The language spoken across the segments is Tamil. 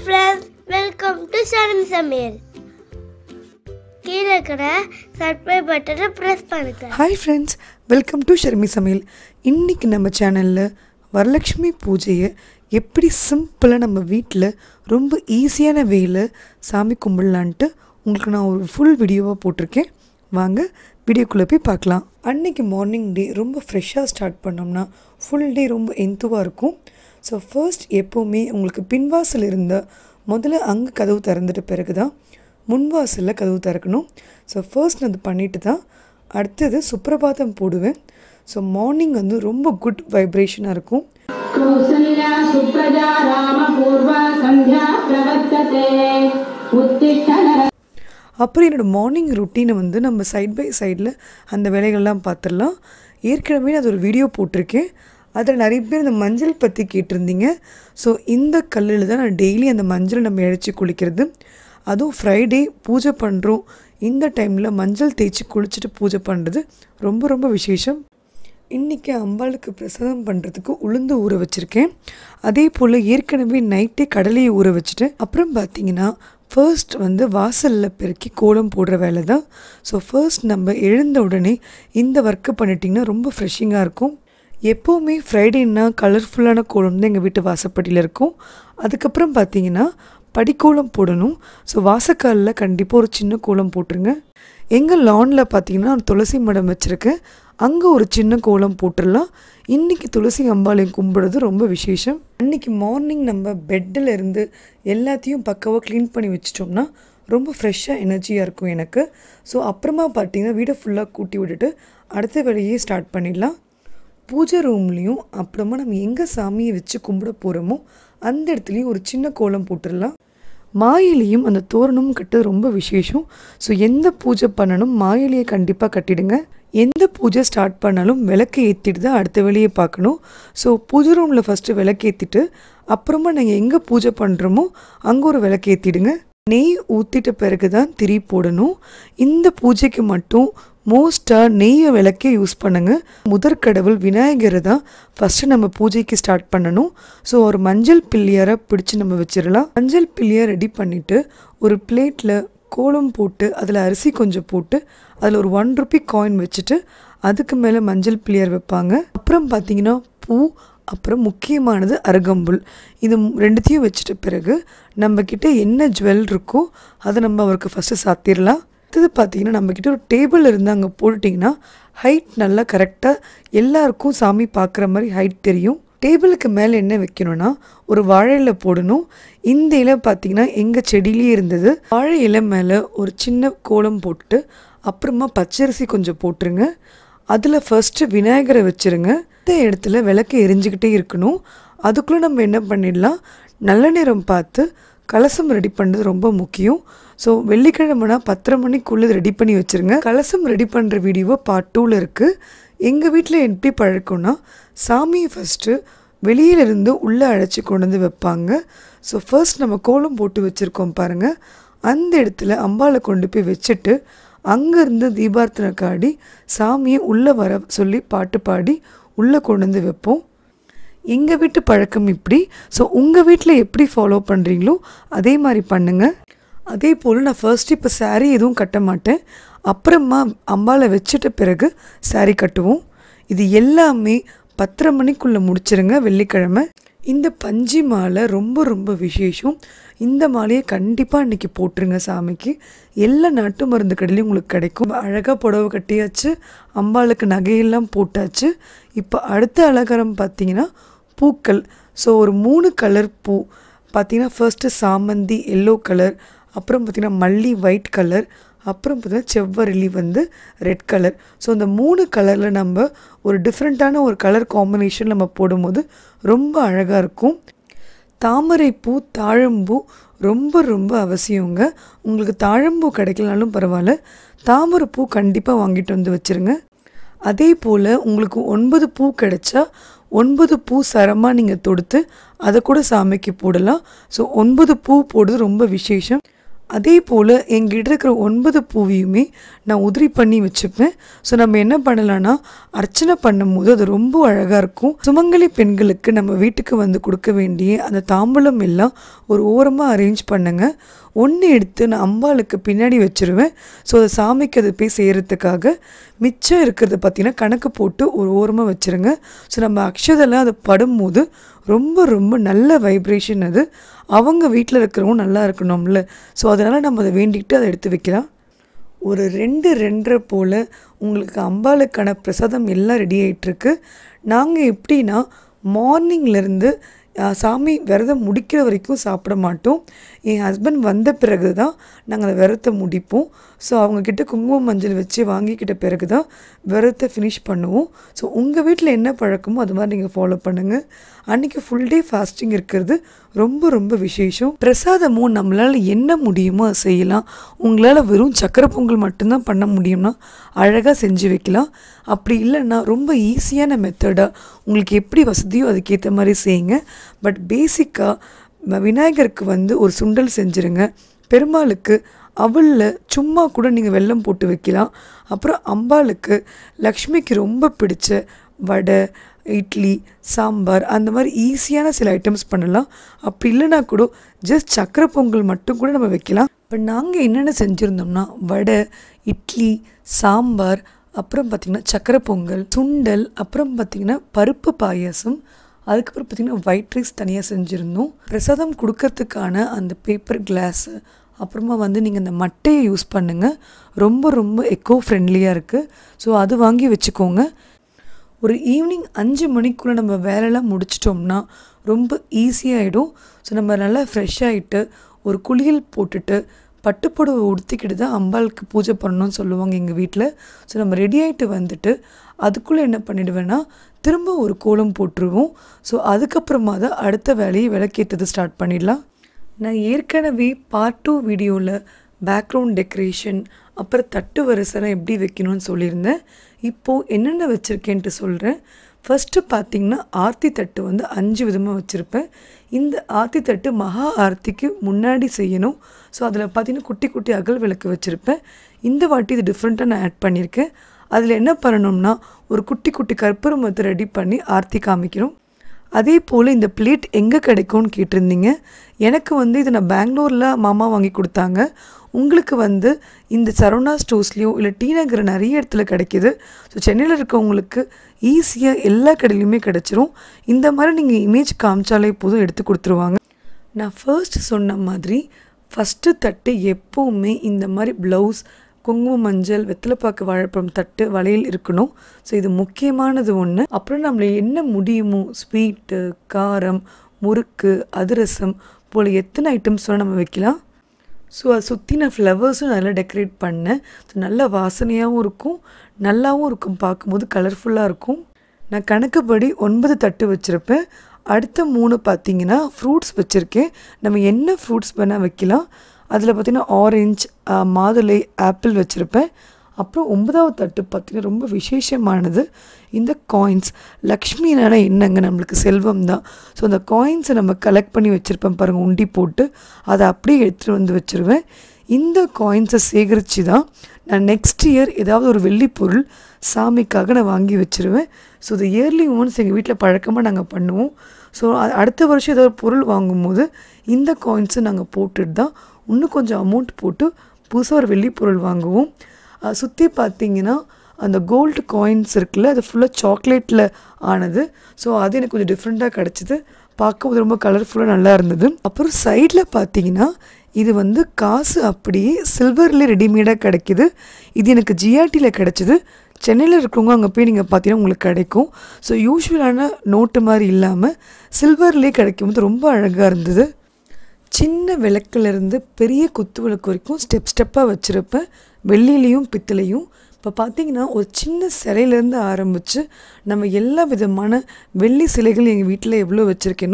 ஃப்ரெண்ட்ஸ் வெல்கம் டு சரண் சமையல் கீழே இருக்கிற சப்ஸ்கிரைப் பட்டனை ப்ரெஸ் பண்ணுங்க hi friends welcome to Sharmi சமையல் இன்றைக்கி நம்ம சேனலில் வரலட்சுமி பூஜையை எப்படி சிம்பிளாக நம்ம வீட்டில் ரொம்ப ஈஸியான வேயில் சாமி கும்பிடலான்ட்டு உங்களுக்கு நான் ஒரு ஃபுல் வீடியோவாக போட்டிருக்கேன் வாங்க வீடியோக்குள்ளே போய் பார்க்கலாம் அன்னைக்கு மார்னிங் டே ரொம்ப ஃப்ரெஷ்ஷாக ஸ்டார்ட் பண்ணோம்னா ஃபுல் டே ரொம்ப எந்துவாக இருக்கும் ஸோ ஃபர்ஸ்ட் எப்போவுமே உங்களுக்கு பின்வாசல் இருந்த முதல்ல அங்கே கதவு திறந்துட்ட பிறகு தான் முன்வாசலில் கதவு திறக்கணும் ஸோ ஃபர்ஸ்ட் நான் அது பண்ணிட்டு தான் அடுத்தது சுப்ரபாதம் போடுவேன் ஸோ மார்னிங் வந்து ரொம்ப குட் வைப்ரேஷனாக இருக்கும் कौसल्या सुप्रजा रामपूर्वा सन्ध्या प्रवर्तते उत्तिष्ठ नर அப்புறம் என்னோடய மார்னிங் ருட்டீனை வந்து நம்ம சைட் பை சைடில் அந்த வேலைகள்லாம் பார்த்துடலாம் ஏற்கனவே நான் அது ஒரு வீடியோ போட்டிருக்கேன் அதில் நிறைய பேர் இந்த மஞ்சள் பற்றி கேட்டிருந்தீங்க ஸோ இந்த கல்லில் தான் நான் டெய்லி அந்த மஞ்சளை நம்ம இழைச்சி குளிக்கிறது அதுவும் ஃப்ரைடே பூஜை பண்ணுறோம் இந்த டைமில் மஞ்சள் தேய்ச்சி குளிச்சுட்டு பூஜை பண்ணுறது ரொம்ப ரொம்ப விசேஷம் இன்றைக்கி அம்பாளுக்கு பிரசாதம் பண்ணுறதுக்கு உளுந்து ஊற வச்சுருக்கேன் அதே போல் ஏற்கனவே நைட்டே கடலையை ஊற வச்சுட்டு அப்புறம் பார்த்தீங்கன்னா ஃபர்ஸ்ட் வந்து வாசலில் பெருக்கி கோலம் போடுற வேலை தான் ஸோ ஃபர்ஸ்ட் நம்ம எழுந்த உடனே இந்த ஒர்க்கை பண்ணிட்டிங்கன்னா ரொம்ப ஃப்ரெஷ்ஷிங்காக இருக்கும் எப்போவுமே ஃப்ரைடேன்னா கலர்ஃபுல்லான கோலம் தான் எங்கள் வீட்டு வாசப்படியில் இருக்கும் அதுக்கப்புறம் பார்த்தீங்கன்னா படிக்கோலம் போடணும் ஸோ வாசக்காலில் கண்டிப்பாக ஒரு சின்ன கோலம் போட்டுருங்க எங்கள் லானில் பார்த்தீங்கன்னா ஒரு துளசி மடம் வச்சுருக்கேன் அங்கே ஒரு சின்ன கோலம் போட்டுடலாம் இன்றைக்கி துளசி அம்பாளையம் கும்பிடுறது ரொம்ப விசேஷம் அன்றைக்கி மார்னிங் நம்ம பெட்டில் இருந்து எல்லாத்தையும் பக்காவாக க்ளீன் பண்ணி வச்சிட்டோம்னா ரொம்ப ஃப்ரெஷ்ஷாக எனர்ஜியாக இருக்கும் எனக்கு ஸோ அப்புறமா பார்த்தீங்கன்னா வீடை ஃபுல்லாக கூட்டி விட்டுட்டு அடுத்த வேலையே ஸ்டார்ட் பண்ணிடலாம் பூஜை ரூம்லேயும் அப்புறமா நம்ம எங்கே சாமியை வச்சு கும்பிட போகிறோமோ அந்த இடத்துலையும் ஒரு சின்ன கோலம் போட்டுடலாம் மாயிலையும் அந்த தோரணமும் கட்டுறது ரொம்ப விசேஷம் ஸோ எந்த பூஜை பண்ணணும் மாயிலையை கண்டிப்பாக கட்டிடுங்க எந்த பூஜை ஸ்டார்ட் பண்ணாலும் விளக்கு ஏற்றிட்டு தான் அடுத்த வேலையை பார்க்கணும் ஸோ பூஜை ரூமில் ஃபஸ்ட்டு விளக்கு ஏற்றிட்டு அப்புறமா நீங்கள் எங்கே பூஜை பண்ணுறோமோ அங்கே ஒரு விளக்கு ஏற்றிடுங்க நெய் ஊற்றிட்ட பிறகு தான் திரி போடணும் இந்த பூஜைக்கு மட்டும் மோஸ்ட்டாக நெய்யை விளக்கே யூஸ் பண்ணுங்க முதற்கடவுள் விநாயகரை தான் ஃபஸ்ட்டு நம்ம பூஜைக்கு ஸ்டார்ட் பண்ணணும் ஸோ ஒரு மஞ்சள் பிள்ளையாரை பிடிச்சி நம்ம வச்சிடலாம் மஞ்சள் பிள்ளையார் ரெடி பண்ணிவிட்டு ஒரு பிளேட்டில் கோலம் போட்டு அதில் அரிசி கொஞ்சம் போட்டு அதில் ஒரு ஒன் ருபி காயின் வச்சுட்டு அதுக்கு மேலே மஞ்சள் பிள்ளையார் வைப்பாங்க அப்புறம் பார்த்தீங்கன்னா பூ அப்புறம் முக்கியமானது அருகம்புல் இது மு- ரெண்டுத்தையும் வச்சுட்ட பிறகு நம்மக்கிட்ட என்ன ஜுவல் இருக்கோ அதை நம்ம அவருக்கு ஃபஸ்ட்டு சாத்திடலாம் அடுத்தது பார்த்தீங்கன்னா நம்மக்கிட்ட ஒரு டேபிள் இருந்து அங்கே போட்டுட்டிங்கன்னா ஹைட் நல்லா கரெக்டாக எல்லாருக்கும் சாமி பார்க்குற மாதிரி ஹைட் தெரியும் டேபிளுக்கு மேலே என்ன வைக்கணும்னா ஒரு வாழை இலை போடணும் இந்த இலை பார்த்தீங்கன்னா எங்கள் செடியிலே இருந்தது வாழை இலை மேலே ஒரு சின்ன கோலம் போட்டு அப்புறமா பச்சரிசி கொஞ்சம் போட்டுருங்க அதில் ஃபர்ஸ்ட்டு விநாயகரை வச்சுருங்க இந்த இடத்துல விளக்கு எரிஞ்சுக்கிட்டே இருக்கணும் அதுக்குள்ளே நம்ம என்ன பண்ணிடலாம் நல்ல நேரம் பார்த்து கலசம் ரெடி பண்ணுறது ரொம்ப முக்கியம் ஸோ வெள்ளிக்கிழமைனா பத்தரை மணிக்குள்ளே ரெடி பண்ணி வச்சுருங்க கலசம் ரெடி பண்ணுற வீடியோவை பார்ட் டூவில் இருக்குது எங்கள் வீட்டில் எப்படி பழக்கம்னா சாமியை ஃபஸ்ட்டு வெளியிலிருந்து உள்ளே அழைச்சி கொண்டு வந்து வைப்பாங்க ஸோ ஃபர்ஸ்ட் நம்ம கோலம் போட்டு வச்சுருக்கோம் பாருங்கள் அந்த இடத்துல அம்பாளை கொண்டு போய் வச்சுட்டு அங்கேருந்து தீபார்த்தனை காடி சாமியை உள்ளே வர சொல்லி பாட்டு பாடி உள்ளே கொண்டு வந்து வைப்போம் எங்கள் வீட்டு பழக்கம் இப்படி ஸோ உங்கள் வீட்டில் எப்படி ஃபாலோ பண்ணுறீங்களோ அதே மாதிரி பண்ணுங்கள் அதே போல் நான் ஃபர்ஸ்ட் இப்போ saree எதுவும் கட்ட மாட்டேன் அப்புறமா அம்பாலை வச்சிட்ட பிறகு saree கட்டுவோம் இது எல்லாமே பத்தரை மணிக்குள்ளே முடிச்சிருங்க வெள்ளிக்கிழமை இந்த பஞ்சு மாலை ரொம்ப ரொம்ப விசேஷம் இந்த மாலையை கண்டிப்பாக இன்றைக்கி போட்டுருங்க சாமிக்கு எல்லா நாட்டு மருந்து கடையிலையும் உங்களுக்கு கிடைக்கும் அழகாக புடவை கட்டியாச்சு அம்பாளுக்கு நகையெல்லாம் போட்டாச்சு இப்போ அடுத்த அலங்காரம் பார்த்தீங்கன்னா பூக்கள் ஸோ ஒரு மூணு கலர் பூ பார்த்தீங்கன்னா ஃபர்ஸ்ட்டு சாமந்தி எல்லோ கலர் அப்புறம் பார்த்தீங்கன்னா மல்லி ஒயிட் கலர் அப்புறம் பார்த்தீங்கன்னா செவ்வரளி வந்து ரெட் கலர் ஸோ இந்த மூணு கலரில் நம்ம ஒரு டிஃப்ரெண்ட்டான ஒரு கலர் காம்பினேஷன் நம்ம போடும்போது ரொம்ப அழகாக இருக்கும் தாமரைப்பூ தாழம்பூ ரொம்ப ரொம்ப அவசியங்க உங்களுக்கு தாழம்பூ கிடைக்கலனாலும் பரவாயில்ல தாமரைப்பூ கண்டிப்பாக வாங்கிட்டு வந்து வச்சுருங்க அதே போல் உங்களுக்கு ஒன்பது பூ கிடைச்சா ஒன்பது பூ சரமாக நீங்கள் தொடுத்து அதை கூட சாமிக்கு போடலாம் ஸோ ஒன்பது பூ போடுறது ரொம்ப விசேஷம் அதே போல் எங்கிட்ட இருக்கிற ஒன்பது பூவையுமே நான் உதிரி பண்ணி வச்சுப்பேன் ஸோ நம்ம என்ன பண்ணலான்னா அர்ச்சனை பண்ணும்போது அது ரொம்ப அழகாக இருக்கும் சுமங்கலி பெண்களுக்கு நம்ம வீட்டுக்கு வந்து கொடுக்க வேண்டிய அந்த தாம்பூலம் எல்லாம் ஒரு ஓரமாக அரேஞ்ச் பண்ணுங்க ஒன்று எடுத்து நான் அம்பாளுக்கு பின்னாடி வச்சுருவேன் ஸோ அதை சாமிக்கு அது போய் செய்கிறதுக்காக மிச்சம் இருக்கிறத பார்த்தீங்கன்னா கணக்கு போட்டு ஒரு ஓரமாக வச்சுருங்க ஸோ நம்ம அக்ஷதெல்லாம் அது படும்போது ரொம்ப ரொம்ப நல்ல வைப்ரேஷன் அது அவங்க வீட்டில் இருக்கிறவங்க நல்லா இருக்கணும்ல ஸோ அதனால் நம்ம அதை வேண்டிக்கிட்டு அதை எடுத்து வைக்கலாம் ஒரு ரெண்டு ரெண்டரை போல் உங்களுக்கு அம்பாளுக்கான பிரசாதம் எல்லாம் ரெடி ஆகிட்டுருக்கு நாங்கள் எப்படின்னா மார்னிங்லேருந்து சாமி விரதம் முடிக்கிற வரைக்கும் சாப்பிட மாட்டோம் என் ஹஸ்பண்ட் வந்த பிறகு தான் நாங்கள் அந்த விரதத்தை முடிப்போம் ஸோ அவங்கக்கிட்ட குங்குமம் மஞ்சள் வச்சு வாங்கிக்கிட்ட பிறகு தான் விரதத்தை ஃபினிஷ் பண்ணுவோம் ஸோ உங்கள் வீட்டில் என்ன பழக்கமோ அது மாதிரி நீங்கள் ஃபாலோ பண்ணுங்கள் அன்றைக்கி ஃபுல் டே ஃபாஸ்டிங் இருக்கிறது ரொம்ப ரொம்ப விசேஷம் பிரசாதமும் நம்மளால் என்ன முடியுமோ அதை செய்யலாம் உங்களால் வெறும் சக்கரை பொங்கல் மட்டும்தான் பண்ண முடியும்னா அழகாக செஞ்சு வைக்கலாம் அப்படி இல்லைன்னா ரொம்ப ஈஸியான மெத்தடாக உங்களுக்கு எப்படி வசதியோ அதுக்கேற்ற மாதிரி செய்யுங்க பட் பேசிக்காக விநாயகருக்கு வந்து ஒரு சுண்டல் செஞ்சுருங்க பெருமாளுக்கு அவலில் சும்மா கூட நீங்கள் வெல்லம் போட்டு வைக்கலாம் அப்புறம் அம்பாளுக்கு லக்ஷ்மிக்கு ரொம்ப பிடிச்ச வடை இட்லி சாம்பார் அந்த மாதிரி ஈஸியான சில ஐட்டம்ஸ் பண்ணலாம் அப்படி இல்லைனா கூட ஜஸ்ட் சக்கரை பொங்கல் மட்டும் கூட நம்ம வைக்கலாம் இப்போ நாங்கள் என்னென்ன செஞ்சுருந்தோம்னா வடை இட்லி சாம்பார் அப்புறம் பார்த்திங்கன்னா சக்கரை பொங்கல் சுண்டல் அப்புறம் பார்த்திங்கன்னா பருப்பு பாயாசம் அதுக்கப்புறம் பார்த்திங்கன்னா ஒயிட் ரைஸ் தனியாக செஞ்சுருந்தோம் பிரசாதம் கொடுக்கறதுக்கான அந்த பேப்பர் கிளாஸு அப்புறமா வந்து நீங்கள் இந்த மட்டையை யூஸ் பண்ணுங்கள் ரொம்ப ரொம்ப எக்கோ ஃப்ரெண்ட்லியாக இருக்குது ஸோ அது வாங்கி வச்சுக்கோங்க ஒரு ஈவினிங் அஞ்சு மணிக்குள்ளே நம்ம வேலையெல்லாம் முடிச்சிட்டோம்னா ரொம்ப ஈஸியாகிடும் ஸோ நம்ம நல்லா ஃப்ரெஷ் ஆகிட்டு ஒரு குளியல் போட்டுட்டு பட்டுப்புடவை உடுத்திக்கிட்டு தான் அம்பாளுக்கு பூஜை பண்ணணும்னு சொல்லுவாங்க எங்கள் வீட்டில் ஸோ நம்ம ரெடி ஆகிட்டு வந்துட்டு அதுக்குள்ளே என்ன பண்ணிடுவேன்னா திரும்ப ஒரு கோலம் போட்டுருவோம் ஸோ அதுக்கப்புறமா தான் அடுத்த வேலையை விளக்கேற்றது ஸ்டார்ட் பண்ணிடலாம் நான் ஏற்கனவே பார்ட் டூ வீடியோவில் பேக்ரவுண்ட் டெக்கரேஷன் அப்புறம் தட்டு வரிசைலாம் எப்படி வைக்கணும்னு சொல்லியிருந்தேன் இப்போது என்னென்ன வச்சுருக்கேன்ட்டு சொல்கிறேன் ஃபஸ்ட்டு பார்த்தீங்கன்னா ஆர்த்தி தட்டு வந்து அஞ்சு விதமாக வச்சுருப்பேன் இந்த ஆர்த்தி தட்டு மகா ஆர்த்திக்கு முன்னாடி செய்யணும் ஸோ அதில் பார்த்தீங்கன்னா குட்டி குட்டி அகல் விளக்கு வச்சுருப்பேன் இந்த வாட்டி இது டிஃப்ரெண்ட்டாக நான் ஆட் பண்ணியிருக்கேன் அதில் என்ன பண்ணணும்னா ஒரு குட்டி குட்டி கற்பூரம் வந்து ரெடி பண்ணி ஆர்த்தி காமிக்கணும் அதே போல் இந்த பிளேட் எங்கே கிடைக்கும்னு கேட்டிருந்தீங்க எனக்கு வந்து இதை நான் பெங்களூரில் மாமா வாங்கி கொடுத்தாங்க உங்களுக்கு வந்து இந்த சரவணா ஸ்டோர்ஸ்லேயும் இல்லை டி நகர் நிறைய இடத்துல கிடைக்கிது ஸோ சென்னையில் இருக்கவங்களுக்கு ஈஸியாக எல்லா கடையிலையுமே கிடச்சிரும் இந்த மாதிரி நீங்கள் இமேஜ் காமிச்சாலே போதும் எடுத்து கொடுத்துருவாங்க நான் ஃபர்ஸ்ட் சொன்ன மாதிரி ஃபஸ்ட்டு தட்டு எப்போவுமே இந்த மாதிரி ப்ளவுஸ் குங்குமம் மஞ்சள் வெத்தலைப்பாக்கு வாழைப்பழம் தட்டு வளையல் இருக்கணும் ஸோ இது முக்கியமானது ஒன்று அப்புறம் நம்மள என்ன முடியுமோ ஸ்வீட்டு காரம் முறுக்கு அதிரசம் போல் எத்தனை ஐட்டம்ஸ் வேணால் நம்ம வைக்கலாம் ஸோ அதை சுற்றி நான் ஃப்ளவர்ஸும் நல்லா டெக்கரேட் பண்ணேன் ஸோ நல்ல வாசனையாகவும் இருக்கும் நல்லாவும் இருக்கும் பார்க்கும்போது கலர்ஃபுல்லாக இருக்கும் நான் கணக்குப்படி ஒன்பது தட்டு வச்சுருப்பேன் அடுத்த மூணு பார்த்தீங்கன்னா ஃப்ரூட்ஸ் வச்சுருக்கேன் நம்ம என்ன ஃப்ரூட்ஸ் வேணால் வைக்கலாம் அதில் பார்த்திங்கன்னா ஆரஞ்ச் மாதுளை ஆப்பிள் வச்சுருப்பேன் அப்புறம் ஒன்பதாவது தட்டு பார்த்திங்கன்னா ரொம்ப விசேஷமானது இந்த காயின்ஸ் லக்ஷ்மினால என்னங்க நம்மளுக்கு செல்வம் தான் ஸோ அந்த காயின்ஸை நம்ம கலெக்ட் பண்ணி வச்சுருப்பேன் பாருங்கள் உண்டி போட்டு அதை அப்படியே எடுத்துகிட்டு வந்து வச்சுருவேன் இந்த காயின்ஸை சேகரித்து தான் நான் நெக்ஸ்ட் இயர் ஏதாவது ஒரு வெள்ளி பொருள் சாமிக்காக நான் வாங்கி வச்சுருவேன் ஸோ இது இயர்லி ஒன்ஸ் எங்கள் வீட்டில் பழக்கமாக நாங்கள் பண்ணுவோம் ஸோ அடுத்த வருஷம் ஏதாவது பொருள் வாங்கும்போது இந்த காயின்ஸை நாங்கள் போட்டுட்டு தான் இன்னும் கொஞ்சம் அமௌண்ட் போட்டு புதுசாக ஒரு வெள்ளி பொருள் வாங்குவோம் சுற்றி பார்த்தீங்கன்னா அந்த கோல்டு காயின்ஸ் இருக்குல்ல அது ஃபுல்லாக சாக்லேட்டில் ஆனது ஸோ அது எனக்கு கொஞ்சம் டிஃப்ரெண்ட்டாக கிடச்சிது பார்க்கும்போது ரொம்ப கலர்ஃபுல்லாக நல்லா இருந்தது அப்புறம் சைடில் பார்த்தீங்கன்னா இது வந்து காசு அப்படியே சில்வர்லேயே ரெடிமேடாக கிடைக்கிது இது எனக்கு ஜிஆர்டியில் கிடச்சிது சென்னையில் இருக்கிறவங்க அங்கே போய் நீங்கள் பார்த்தீங்கன்னா உங்களுக்கு கிடைக்கும் ஸோ யூஸ்வலான நோட்டு மாதிரி இல்லாமல் சில்வர்லேயே கிடைக்கும் போது ரொம்ப அழகாக இருந்தது சின்ன விளக்குலேருந்து பெரிய குத்து விளக்கு வரைக்கும் ஸ்டெப் ஸ்டெப்பாக வச்சுருப்பேன் வெள்ளிலையும் பித்தளையும் இப்போ பார்த்தீங்கன்னா ஒரு சின்ன சிலையிலேருந்து ஆரம்பித்து நம்ம எல்லா விதமான வெள்ளி சிலைகள் எங்கள் வீட்டில் எவ்வளோ வச்சுருக்கேனோ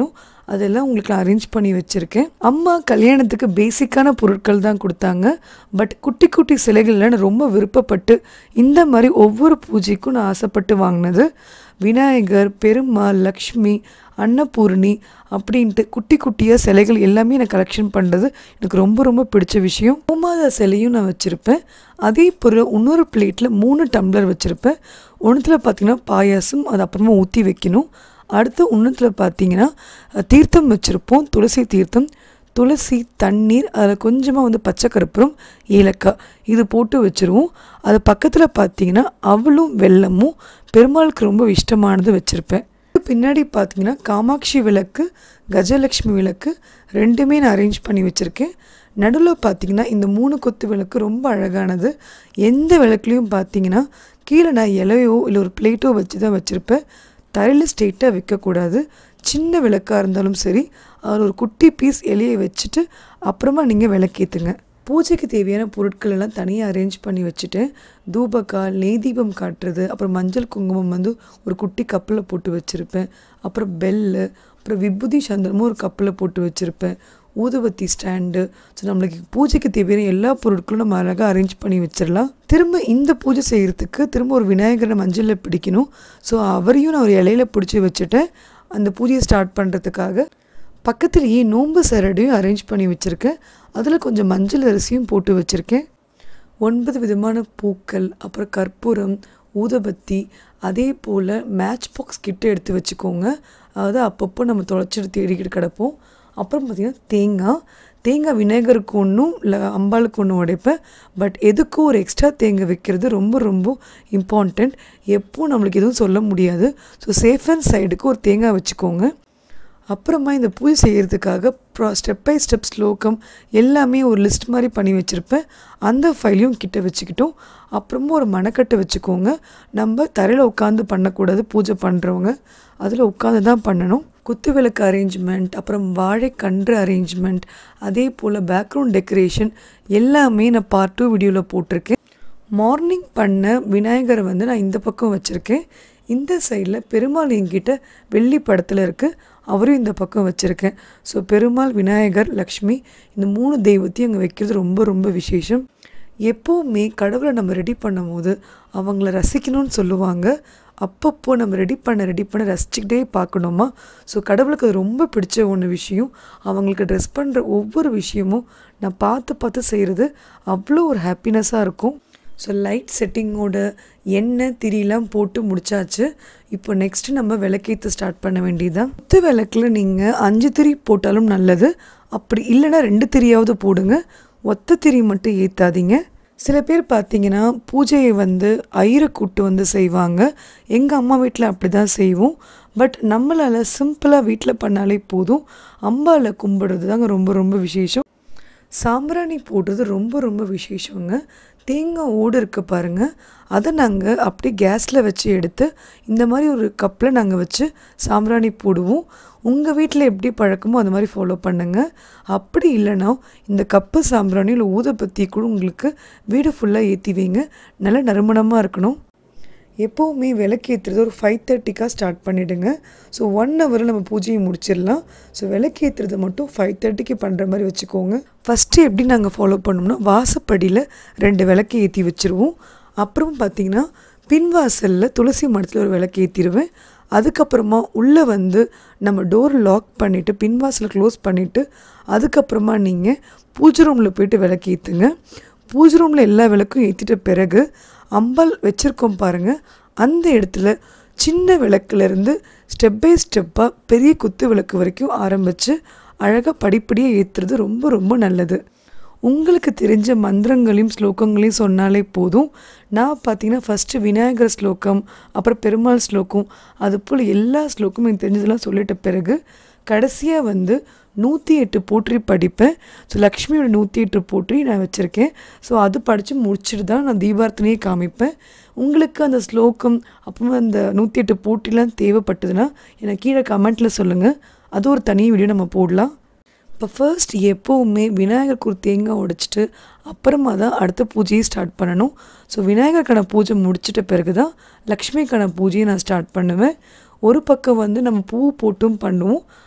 அதெல்லாம் உங்களுக்கு நான் அரேஞ்ச் பண்ணி வச்சுருக்கேன் அம்மா கல்யாணத்துக்கு பேசிக்கான பொருட்கள் தான் கொடுத்தாங்க பட் குட்டி குட்டி சிலைகளில் நான் ரொம்ப விருப்பப்பட்டு இந்த மாதிரி ஒவ்வொரு பூஜைக்கும் நான் ஆசைப்பட்டு வாங்கினது விநாயகர் பெருமாள் லக்ஷ்மி அன்னபூரணி அப்படின்ட்டு குட்டி குட்டியாக சிலைகள் எல்லாமே நான் கலெக்ஷன் பண்ணுறது எனக்கு ரொம்ப ரொம்ப பிடிச்ச விஷயம் கோமாதா சிலையும் நான் வச்சுருப்பேன் அதே பொருள் இன்னொரு பிளேட்டில் மூணு டம்ளர் வச்சுருப்பேன் ஒன்றுத்தில் பார்த்தீங்கன்னா பாயாசம் அது அப்புறமா ஊற்றி வைக்கணும் அடுத்து ஒன்றுத்தில் பார்த்தீங்கன்னா அஹ், தீர்த்தம் வச்சுருப்போம் துளசி தீர்த்தம் துளசி தண்ணீர் அதில் கொஞ்சமாக வந்து பச்சை கருப்பூரம் ஏலக்காய் இது போட்டு வச்சுருவோம் அது பக்கத்தில் பார்த்தீங்கன்னா அவளும் வெல்லமும் பெருமாளுக்கு ரொம்ப இஷ்டமானது வச்சுருப்பேன் பின்னாடி பார்த்தீங்கன்னா காமாட்சி விளக்கு கஜலக்ஷ்மி விளக்கு ரெண்டுமே நான் அரேஞ்ச் பண்ணி வச்சுருக்கேன் நடுவில் பார்த்தீங்கன்னா இந்த மூணு கொத்து விளக்கு ரொம்ப அழகானது எந்த விளக்குலையும் பார்த்தீங்கன்னா கீழே நான் இலையோ இல்லை ஒரு பிளேட்டோ வச்சு தான் வச்சுருப்பேன் தரையில் ஸ்ட்ரெயிட்டாக வைக்கக்கூடாது சின்ன விளக்காக இருந்தாலும் சரி அதில் ஒரு குட்டி பீஸ் இலையை வச்சுட்டு அப்புறமா நீங்கள் விளக்கேற்றுங்க பூஜைக்கு தேவையான பொருட்கள் எல்லாம் தனியாக அரேஞ்ச் பண்ணி வச்சுட்டேன் தூபக்கால் நெய் தீபம் காட்டுறது அப்புறம் மஞ்சள் குங்குமம் வந்து ஒரு குட்டி கப்பில் போட்டு வச்சுருப்பேன் அப்புறம் பெல்லு அப்புறம் விபூதி சந்திரமும் ஒரு கப்பில் போட்டு வச்சுருப்பேன் ஊதுவத்தி ஸ்டாண்டு ஸோ நம்மளுக்கு பூஜைக்கு தேவையான எல்லா பொருட்களும் நம்ம அழகாக அரேஞ்ச் பண்ணி வச்சிடலாம் திரும்ப இந்த பூஜை செய்கிறதுக்கு திரும்ப ஒரு விநாயகரை மஞ்சளில் பிடிக்கணும் ஸோ அவரையும் நான் ஒரு இலையில பிடிச்சி வச்சுட்டேன் அந்த பூஜையை ஸ்டார்ட் பண்ணுறதுக்காக பக்கத்துலேயே நோன்பு சரடையும் அரேஞ்ச் பண்ணி வச்சுருக்கேன் அதில் கொஞ்சம் மஞ்சள் அரிசியும் போட்டு வச்சுருக்கேன் ஒன்பது விதமான பூக்கள் அப்புறம் கற்பூரம் ஊதுபத்தி அதே போல் மேட்ச் பாக்ஸ் கிட்ட எடுத்து வச்சுக்கோங்க அதாவது அப்பப்போ நம்ம தொலைச்சிட்டு தேடிக்கிட்டு கிடப்போம் அப்புறம் பார்த்திங்கன்னா தேங்காய் தேங்காய் விநாயகருக்கு ஒன்றும் இல்லை அம்பாளுக்கு ஒன்றும் உடைப்பேன் பட் எதுக்கும் ஒரு எக்ஸ்ட்ரா தேங்காய் வைக்கிறது ரொம்ப ரொம்ப இம்பார்ட்டண்ட் எப்போ நம்மளுக்கு எதுவும் சொல்ல முடியாது ஸோ சேஃப் அண்ட் சைடுக்கு ஒரு தேங்காய் வச்சுக்கோங்க அப்புறமா இந்த பூஜை செய்கிறதுக்காக ப்ரா ஸ்டெப் பை ஸ்டெப் ஸ்லோகம் எல்லாமே ஒரு லிஸ்ட் மாதிரி பண்ணி வச்சுருப்பேன் அந்த ஃபைலையும் கிட்ட வச்சுக்கிட்டோம் அப்புறமா ஒரு மணக்கட்டை வச்சுக்கோங்க நம்ம தரையில் உட்காந்து பண்ணக்கூடாது பூஜை பண்ணுறவங்க அதில் உட்காந்து தான் பண்ணணும் குத்து விளக்கு அரேஞ்ச்மெண்ட் அப்புறம் வாழைக்கன்று அரேஞ்ச்மெண்ட் அதே போல் பேக்ரவுண்ட் டெக்கரேஷன் எல்லாமே நான் பார்ட் டூ வீடியோவில் போட்டிருக்கேன் மார்னிங் பண்ண விநாயகரை வந்து நான் இந்த பக்கம் வச்சுருக்கேன் இந்த சைடில் பெருமாள் என்கிட்ட வெள்ளி படத்தில் இருக்குது அவரும் இந்த பக்கம் வச்சுருக்கேன் ஸோ பெருமாள் விநாயகர் லக்ஷ்மி இந்த மூணு தெய்வத்தையும் அங்கே வைக்கிறது ரொம்ப ரொம்ப விசேஷம் எப்போவுமே கடவுளை நம்ம ரெடி பண்ணும்போது அவங்கள ரசிக்கணும்னு சொல்லுவாங்க அப்பப்போ நம்ம ரெடி பண்ண ரெடி பண்ண ரசிச்சுக்கிட்டே பார்க்கணுமா ஸோ கடவுளுக்கு அது ரொம்ப பிடிச்ச ஒன்று விஷயம் அவங்களுக்கு ட்ரெஸ் பண்ணுற ஒவ்வொரு விஷயமும் நான் பார்த்து பார்த்து செய்கிறது அவ்வளோ ஒரு ஹாப்பினஸ்ஸாக இருக்கும் ஸோ லைட் செட்டிங்கோட எண்ணெய் திரியெலாம் போட்டு முடிச்சாச்சு இப்போ நெக்ஸ்ட்டு நம்ம விளக்கேற்ற ஸ்டார்ட் பண்ண வேண்டியதுதான் குத்து விளக்கில் நீங்கள் அஞ்சு திரி போட்டாலும் நல்லது அப்படி இல்லைன்னா ரெண்டு திரியாவது போடுங்க ஒத்த திரி மட்டும் ஏற்றாதீங்க சில பேர் பார்த்தீங்கன்னா பூஜையை வந்து ஐயரை கூட்டு வந்து செய்வாங்க எங்கள் அம்மா வீட்டில் அப்படி தான் செய்வோம் பட் நம்மளால் சிம்பிளாக வீட்டில் பண்ணாலே போதும் அம்பாவை கும்பிடுறது தாங்க ரொம்ப ரொம்ப விசேஷம் சாம்பிராணி போடுறது ரொம்ப ரொம்ப விசேஷங்க தேங்காய் ஓடு இருக்கு பாருங்கள் அதை நாங்கள் அப்படியே கேஸில் வச்சு எடுத்து இந்த மாதிரி ஒரு கப்பில் நாங்கள் வச்சு சாம்பிராணி போடுவோம் உங்கள் வீட்டில் எப்படி பழக்கமோ அது மாதிரி ஃபாலோ பண்ணுங்கள் அப்படி இல்லைன்னா இந்த கப்பு சாம்பிராணி இல்லை ஊதுபத்தி கூட உங்களுக்கு வீடு ஃபுல்லாக ஏற்றி வைங்க நல்ல நறுமணமாக இருக்கணும் எப்போவுமே விளக்கேற்றுறது ஒரு ஃபைவ் தேர்ட்டிக்காக ஸ்டார்ட் பண்ணிவிடுங்க ஸோ ஒன் ஹவரில் நம்ம பூஜையை முடிச்சிடலாம் ஸோ விளக்கேற்றுறது மட்டும் ஃபைவ் தேர்ட்டிக்கு பண்ணுற மாதிரி வச்சுக்கோங்க ஃபஸ்ட்டு எப்படி நாங்கள் ஃபாலோ பண்ணோம்னா வாசப்படியில் ரெண்டு விளக்கு ஏற்றி வச்சுருவோம் அப்புறம் பார்த்தீங்கன்னா பின்வாசலில் துளசி மடத்தில் ஒரு விளக்கு ஏற்றிடுவேன் அதுக்கப்புறமா உள்ளே வந்து நம்ம டோர் லாக் பண்ணிவிட்டு பின்வாசல் க்ளோஸ் பண்ணிவிட்டு அதுக்கப்புறமா நீங்கள் பூஜை ரூமில் போயிட்டு விளக்கு ஏற்றுங்க பூஜை ரூமில் எல்லா விளக்கும் ஏற்றிட்ட பிறகு அம்பாள் வச்சுருக்கோம் பாருங்கள் அந்த இடத்துல சின்ன விளக்குலேருந்து ஸ்டெப் பை ஸ்டெப்பாக பெரிய குத்து விளக்கு வரைக்கும் ஆரம்பித்து அழகாக படிப்படியாக ஏற்றுறது ரொம்ப ரொம்ப நல்லது உங்களுக்கு தெரிஞ்ச மந்திரங்களையும் ஸ்லோகங்களையும் சொன்னாலே போதும் நான் பார்த்தீங்கன்னா ஃபஸ்ட்டு விநாயகர் ஸ்லோகம் அப்புறம் பெருமாள் ஸ்லோகம் அது போல் எல்லா ஸ்லோகமும் எனக்கு தெரிஞ்சதெல்லாம் சொல்லிட்ட பிறகு கடைசியாக வந்து நூற்றி எட்டு போற்றி படிப்பேன் ஸோ லக்ஷ்மியோட நூற்றி எட்டு போற்றி நான் வச்சுருக்கேன் ஸோ அது படித்து முடிச்சுட்டு தான் நான் தீபார்த்தனையே காமிப்பேன் உங்களுக்கு அந்த ஸ்லோகம் அப்புறமா அந்த நூற்றி எட்டு போட்டிலாம் தேவைப்பட்டதுன்னா எனக்கு கீழே கமெண்ட்டில் சொல்லுங்கள் அது ஒரு தனி வீடியோ நம்ம போடலாம் இப்போ ஃபர்ஸ்ட் எப்போவுமே விநாயகருக்கு ஒரு தேங்காய் உடைச்சிட்டு அப்புறமா தான் அடுத்த பூஜையை ஸ்டார்ட் பண்ணணும் ஸோ விநாயகருக்கான பூஜை முடிச்சிட்ட பிறகு தான் லக்ஷ்மிக்கான பூஜையை நான் ஸ்டார்ட் பண்ணுவேன் ஒரு பக்கம் வந்து நம்ம பூ போட்டும் பண்ணுவோம்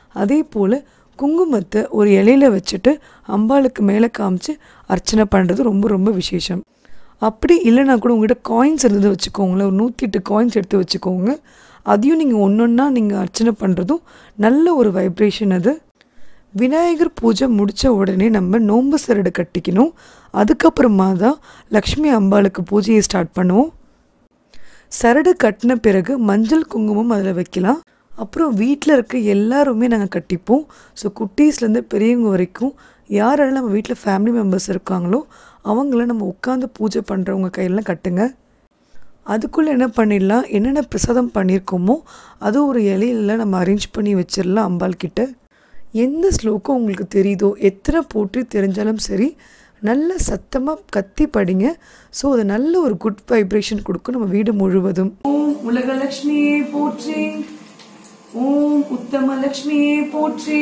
அதே போல் குங்குமத்தை ஒரு இலையில வச்சுட்டு அம்பாளுக்கு மேலே காமிச்சு அர்ச்சனை பண்ணுறது ரொம்ப ரொம்ப விசேஷம் அப்படி இல்லைனா கூட உங்கள்கிட்ட காயின்ஸ் இருந்தது வச்சுக்கோங்களேன் ஒரு நூற்றி எட்டு காயின்ஸ் எடுத்து வச்சுக்கோங்க அதையும் நீங்கள் ஒன்று ஒன்றா நீங்கள் அர்ச்சனை பண்ணுறதும் நல்ல ஒரு வைப்ரேஷன் அது விநாயகர் பூஜை முடித்த உடனே நம்ம நோன்பு சரடு கட்டிக்கணும் அதுக்கப்புறமா தான் லக்ஷ்மி அம்பாளுக்கு பூஜையை ஸ்டார்ட் பண்ணுவோம் சரடு கட்டின பிறகு மஞ்சள் குங்குமம் அதில் வைக்கலாம் அப்புறம் வீட்டில் இருக்க எல்லாருமே நாங்கள் கட்டிப்போம் ஸோ குட்டீஸ்லேருந்து பெரியவங்க வரைக்கும் யாரெல்லாம் நம்ம வீட்டில் ஃபேமிலி மெம்பர்ஸ் இருக்காங்களோ அவங்கள நம்ம உட்காந்து பூஜை பண்ணுறவங்க கையெல்லாம் கட்டுங்க அதுக்குள்ளே என்ன பண்ணிடலாம் என்னென்ன பிரசாதம் பண்ணியிருக்கோமோ அது ஒரு இலையில நம்ம அரேஞ்ச் பண்ணி வச்சிடலாம் அம்பாள் கிட்ட எந்த ஸ்லோகம் உங்களுக்கு தெரியுதோ எத்தனை போற்றி தெரிஞ்சாலும் சரி நல்ல சத்தமாக கத்தி படிங்க ஸோ அது நல்ல ஒரு குட் வைப்ரேஷன் கொடுக்கும் நம்ம வீடு முழுவதும் ஓம் உலகலட்சுமியே போற்றி ஓம் உத்தம லட்சுமியே போற்றி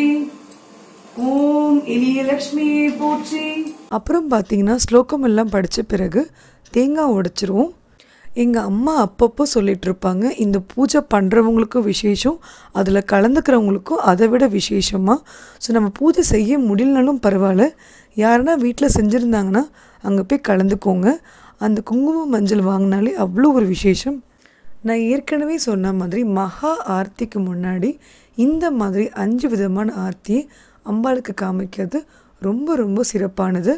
ஓம் எளிய லட்சுமியே போற்றி அப்புறம் பார்த்தீங்கன்னா ஸ்லோகம் எல்லாம் படித்த பிறகு தேங்காய் உடைச்சிருவோம் எங்கள் அம்மா அப்பப்போ சொல்லிட்டு இருப்பாங்க இந்த பூஜை பண்ணுறவங்களுக்கும் விசேஷம் அதில் கலந்துக்கிறவங்களுக்கும் அதை விட விசேஷமாக ஸோ நம்ம பூஜை செய்ய முடியலனாலும் பரவாயில்ல யாருன்னா வீட்டில் செஞ்சுருந்தாங்கன்னா அங்கே போய் கலந்துக்கோங்க அந்த குங்குமம் மஞ்சள் வாங்கினாலே அவ்வளோ ஒரு விசேஷம் நான் ஏற்கனவே சொன்ன மாதிரி மகா ஆர்த்திக்கு முன்னாடி இந்த மாதிரி அஞ்சு விதமான ஆர்த்தியை அம்பாளுக்கு காமிக்கிறது ரொம்ப ரொம்ப சிறப்பானது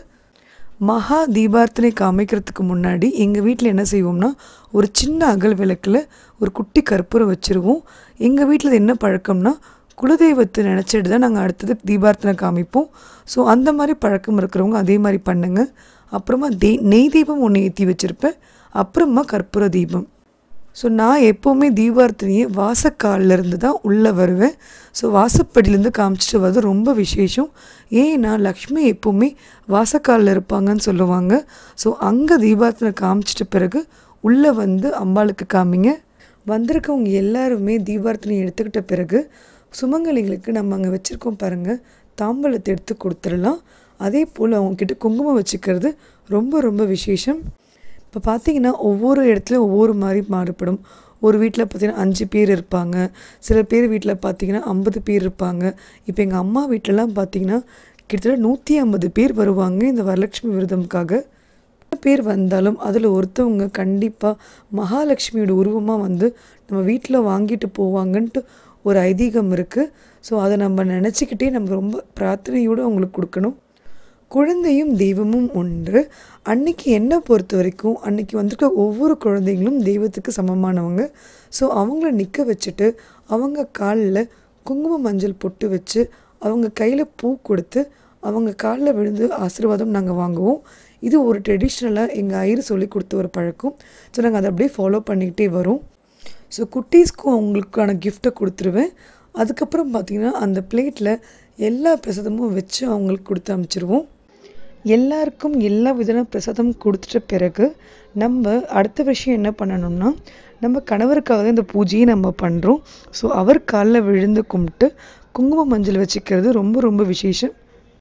மகா தீபார்த்தனை காமிக்கிறதுக்கு முன்னாடி எங்கள் வீட்டில் என்ன செய்வோம்னா ஒரு சின்ன அகல் விளக்கில் ஒரு குட்டி கற்பூரம் வச்சுருவோம் எங்கள் வீட்டில் என்ன பழக்கம்னா குலதெய்வத்தை நினச்சிட்டு தான் நாங்கள் அடுத்தது தீபார்த்தனை காமிப்போம் ஸோ அந்த மாதிரி பழக்கம் இருக்கிறவங்க அதே மாதிரி பண்ணுங்க அப்புறமா தே நெய் தீபம் ஒன்று ஏற்றி வச்சுருப்பேன் அப்புறமா கற்பூர தீபம் ஸோ நான் எப்போவுமே தீபார்த்தனையே வாசக்காலில் இருந்து தான் உள்ளே வருவேன் ஸோ வாசப்படியிலேருந்து காமிச்சிட்டு வர்றது ரொம்ப விசேஷம் ஏன்னா லக்ஷ்மி எப்போவுமே வாசக்காலில் இருப்பாங்கன்னு சொல்லுவாங்க ஸோ அங்கே தீபார்த்தனை காமிச்சிட்ட பிறகு உள்ளே வந்து அம்பாளுக்கு காமிங்க வந்திருக்கவங்க எல்லாருமே தீபார்த்தனை எடுத்துக்கிட்ட பிறகு சுமங்கலிகளுக்கு நம்ம அங்கே வச்சுருக்கோம் பாருங்கள் தாம்பழத்தை எடுத்து கொடுத்துடலாம் அதே போல் அவங்கக்கிட்ட குங்குமம் வச்சுக்கிறது ரொம்ப ரொம்ப விசேஷம் இப்போ பார்த்தீங்கன்னா ஒவ்வொரு இடத்துலையும் ஒவ்வொரு மாதிரி மாறுபடும் ஒரு வீட்டில் பார்த்தீங்கன்னா அஞ்சு பேர் இருப்பாங்க சில பேர் வீட்டில் பார்த்தீங்கன்னா ஐம்பது பேர் இருப்பாங்க இப்போ எங்கள் அம்மா வீட்டிலலாம் பார்த்தீங்கன்னா கிட்டத்தட்ட நூற்றி ஐம்பது பேர் வருவாங்க இந்த வரலட்சுமி விரதம்காக எத்தனை பேர் வந்தாலும் அதில் ஒருத்தவங்க கண்டிப்பாக மகாலட்சுமியோட உருவமாக வந்து நம்ம வீட்டில் வாங்கிட்டு போவாங்கன்ட்டு ஒரு ஐதீகம் இருக்குது ஸோ அதை நம்ம நினச்சிக்கிட்டே நம்ம ரொம்ப பிரார்த்தனையோடு அவங்களுக்கு கொடுக்கணும் குழந்தையும் தெய்வமும் ஒன்று அன்னைக்கு என்னை பொறுத்த வரைக்கும் அன்னைக்கு வந்திருக்க ஒவ்வொரு குழந்தைங்களும் தெய்வத்துக்கு சமமானவங்க ஸோ அவங்கள நிற்க வச்சுட்டு அவங்க காலில் குங்கும மஞ்சள் பொட்டு வச்சு அவங்க கையில் பூ கொடுத்து அவங்க காலில் விழுந்து ஆசீர்வாதம் நாங்கள் வாங்குவோம் இது ஒரு ட்ரெடிஷ்னலாக எங்கள் ஐயர் சொல்லி கொடுத்த ஒரு பழக்கம் ஸோ நாங்கள் அதை அப்படியே ஃபாலோ பண்ணிக்கிட்டே வரோம் ஸோ குட்டீஸ்க்கும் அவங்களுக்கான கிஃப்ட்டை கொடுத்துருவேன் அதுக்கப்புறம் பார்த்திங்கன்னா அந்த பிளேட்டில் எல்லா பிரசாதமும் வச்சு அவங்களுக்கு கொடுத்து அனுப்பிச்சிருவோம் எல்லாருக்கும் எல்லா விதமான பிரசாதம் கொடுத்துட்ட பிறகு நம்ம அடுத்த விஷயம் என்ன பண்ணணும்னா நம்ம கணவருக்காக தான் இந்த பூஜையை நம்ம பண்ணுறோம் ஸோ அவர் காலில் விழுந்து கும்பிட்டு குங்கும மஞ்சள் வச்சுக்கிறது ரொம்ப ரொம்ப விசேஷம்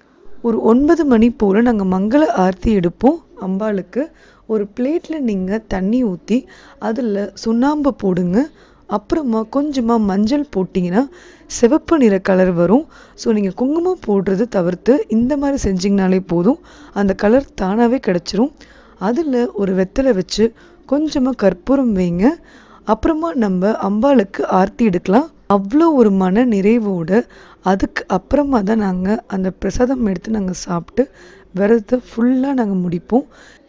ஒரு ஒன்பது மணி போல் நாங்கள் மங்கள ஆர்த்தி எடுப்போம் அம்பாளுக்கு ஒரு பிளேட்டில் நீங்கள் தண்ணி ஊற்றி அதில் சுண்ணாம்பு போடுங்க அப்புறமா கொஞ்சமாக மஞ்சள் போட்டிங்கன்னா சிவப்பு நிற கலர் வரும் ஸோ நீங்கள் குங்குமம் போடுறது தவிர்த்து இந்த மாதிரி செஞ்சிங்கனாலே போதும் அந்த கலர் தானாகவே கிடச்சிரும் அதில் ஒரு வெத்தலை வச்சு கொஞ்சமாக கற்பூரம் வைங்க அப்புறமா நம்ம அம்பாளுக்கு ஆர்த்தி எடுக்கலாம் அவ்வளோ ஒரு மன நிறைவோட அதுக்கு அப்புறமா தான் நாங்கள் அந்த பிரசாதம் எடுத்து நாங்கள் சாப்பிட்டு விரதத்தை ஃபுல்லாக நாங்கள் முடிப்போம்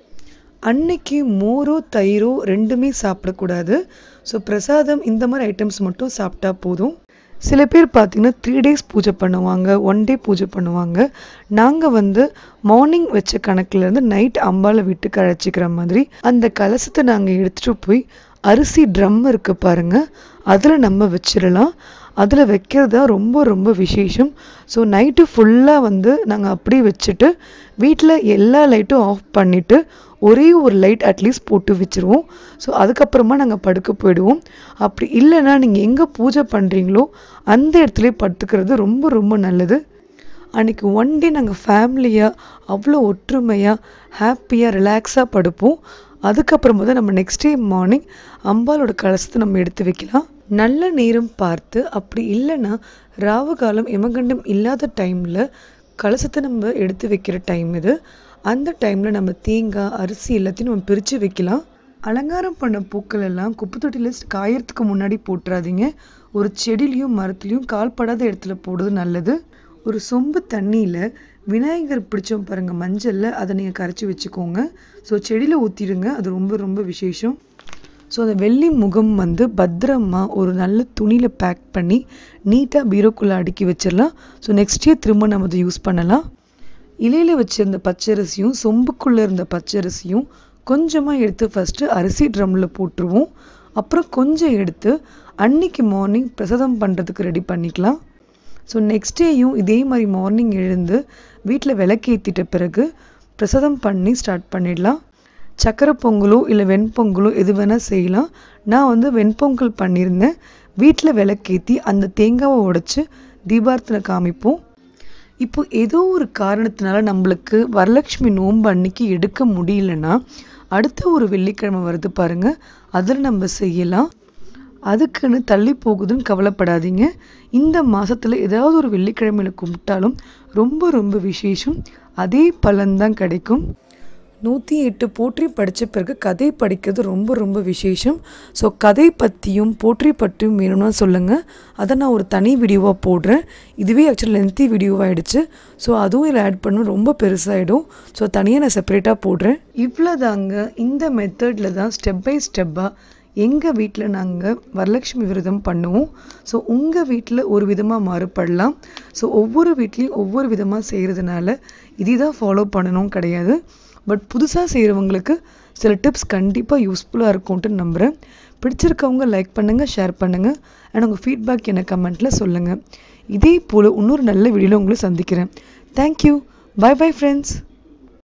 அன்னைக்கு மோரோ தயிரோ ரெண்டுமே சாப்பிடக்கூடாது ஸோ பிரசாதம் இந்த மாதிரி ஐட்டம்ஸ் மட்டும் சாப்பிட்டா போதும் சில பேர் பார்த்தீங்கன்னா த்ரீ டேஸ் பூஜை பண்ணுவாங்க ஒன் டே பூஜை பண்ணுவாங்க நாங்கள் வந்து மார்னிங் வச்ச கணக்குலேருந்து நைட் அம்பாவை வீட்டுக்கு அழைச்சிக்கிற மாதிரி அந்த கலசத்தை நாங்கள் எடுத்துகிட்டு போய் அரிசி ட்ரம் இருக்கு பாருங்க அதில் நம்ம வச்சிடலாம் அதில் வைக்கிறது தான் ரொம்ப ரொம்ப விசேஷம் ஸோ நைட்டு ஃபுல்லாக வந்து நாங்கள் அப்படியே வச்சுட்டு வீட்டில் எல்லா லைட்டும் ஆஃப் பண்ணிவிட்டு ஒரே ஒரு லைட் அட்லீஸ்ட் போட்டு வச்சுருவோம் ஸோ அதுக்கப்புறமா நாங்கள் படுக்க போயிடுவோம் அப்படி இல்லைன்னா நீங்கள் எங்கே பூஜை பண்ணுறீங்களோ அந்த இடத்துலயே படுத்துக்கிறது ரொம்ப ரொம்ப நல்லது அன்றைக்கி ஒன் டே நாங்கள் ஃபேமிலியாக அவ்வளோ ஒற்றுமையாக ஹாப்பியாக ரிலாக்ஸாக படுப்போம் அதுக்கப்புறமா தான் நம்ம நெக்ஸ்ட் டே மார்னிங் அம்பாலோட கலசத்தை நம்ம எடுத்து வைக்கலாம் நல்ல நேரம் பார்த்து அப்படி இல்லைன்னா ராவு காலம் எமகண்டம் இல்லாத டைமில் கலசத்தை நம்ம எடுத்து வைக்கிற டைம் இது அந்த டைமில் நம்ம தேங்காய் அரிசி எல்லாத்தையும் நம்ம பிரித்து வைக்கலாம் அலங்காரம் பண்ண பூக்கள் எல்லாம் குப்பை தொட்டியில் காயறதுக்கு முன்னாடி போட்டுறாதீங்க ஒரு செடியிலையும் மரத்துலையும் கால்படாத இடத்துல போடுறது நல்லது ஒரு சொம்பு தண்ணியில் விநாயகர் பிடிச்சோம் பாருங்க மஞ்சளில் அதை நீங்கள் கரைச்சி வச்சுக்கோங்க ஸோ செடியில் ஊற்றிடுங்க அது ரொம்ப ரொம்ப விசேஷம் ஸோ அந்த வெள்ளி முகம் வந்து பத்திரமா ஒரு நல்ல துணியில் பேக் பண்ணி நீட்டாக பீரோக்குள்ளே அடுக்கி வச்சிடலாம் ஸோ நெக்ஸ்ட் இயர் திரும்ப நம்ம அதை யூஸ் பண்ணலாம் இலையில வச்சிருந்த பச்சரிசியும் சொம்புக்குள்ளே இருந்த பச்சரிசியும் கொஞ்சமாக எடுத்து ஃபஸ்ட்டு அரிசி ட்ரம்மில் போட்டுருவோம் அப்புறம் கொஞ்சம் எடுத்து அன்னைக்கு மார்னிங் பிரசாதம் பண்ணுறதுக்கு ரெடி பண்ணிக்கலாம் ஸோ நெக்ஸ்ட் டேயும் இதே மாதிரி மார்னிங் எழுந்து வீட்டில் விளக்கேற்றிட்ட பிறகு பிரசாதம் பண்ணி ஸ்டார்ட் பண்ணிடலாம் சக்கரை பொங்கலோ இல்லை வெண்பொங்கலோ எது வேணால் செய்யலாம் நான் வந்து வெண்பொங்கல் பண்ணியிருந்தேன் வீட்டில் விளக்கேற்றி அந்த தேங்காவை உடைச்சு தீபார்த்தனை காமிப்போம் இப்போ ஏதோ ஒரு காரணத்தினால நம்மளுக்கு வரலட்சுமி நோன்பு அன்னைக்கு எடுக்க முடியலன்னா அடுத்த ஒரு வெள்ளிக்கிழமை வருது பாருங்க அதில் நம்ம செய்யலாம் அதுக்குன்னு தள்ளி போகுதுன்னு கவலைப்படாதீங்க இந்த மாசத்துல ஏதாவது ஒரு வெள்ளிக்கிழமையில கும்பிட்டாலும் ரொம்ப ரொம்ப விசேஷம் அதே பலன்தான் கிடைக்கும் நூற்றி எட்டு போற்றி படித்த பிறகு கதை படிக்கிறது ரொம்ப ரொம்ப விசேஷம் ஸோ கதை பற்றியும் போற்றி பற்றியும் வேணும்னா சொல்லுங்கள் அதை நான் ஒரு தனி வீடியோவாக போடுறேன் இதுவே ஆக்சுவலி லென்த்தி வீடியோவாகிடுச்சு ஸோ அதுவும் இதில் ஆட் பண்ண ரொம்ப பெருசாகிடும் ஸோ தனியாக நான் செப்பரேட்டாக போடுறேன் இவ்வளோதாங்க இந்த மெத்தடில் தான் ஸ்டெப் பை ஸ்டெப்பாக எங்கள் வீட்டில் நாங்கள் வரலட்சுமி விரதம் பண்ணுவோம் ஸோ உங்கள் வீட்டில் ஒரு விதமாக மாறுபடலாம் ஸோ ஒவ்வொரு வீட்லேயும் ஒவ்வொரு விதமாக செய்கிறதுனால இதை தான் ஃபாலோ பண்ணணும் கிடையாது பட் புதுசாக செய்கிறவங்களுக்கு சில டிப்ஸ் கண்டிப்பாக யூஸ்ஃபுல்லாக இருக்கும்ட்டு நம்புகிறேன் பிடிச்சிருக்கவங்க லைக் பண்ணுங்கள் ஷேர் பண்ணுங்கள் அண்ட் உங்கள் ஃபீட்பேக் எனக்கு கமெண்ட்டில் சொல்லுங்கள் இதே போல் இன்னொரு நல்ல வீடியோவில் உங்களை சந்திக்கிறேன் தேங்க்யூ பை பை ஃப்ரெண்ட்ஸ்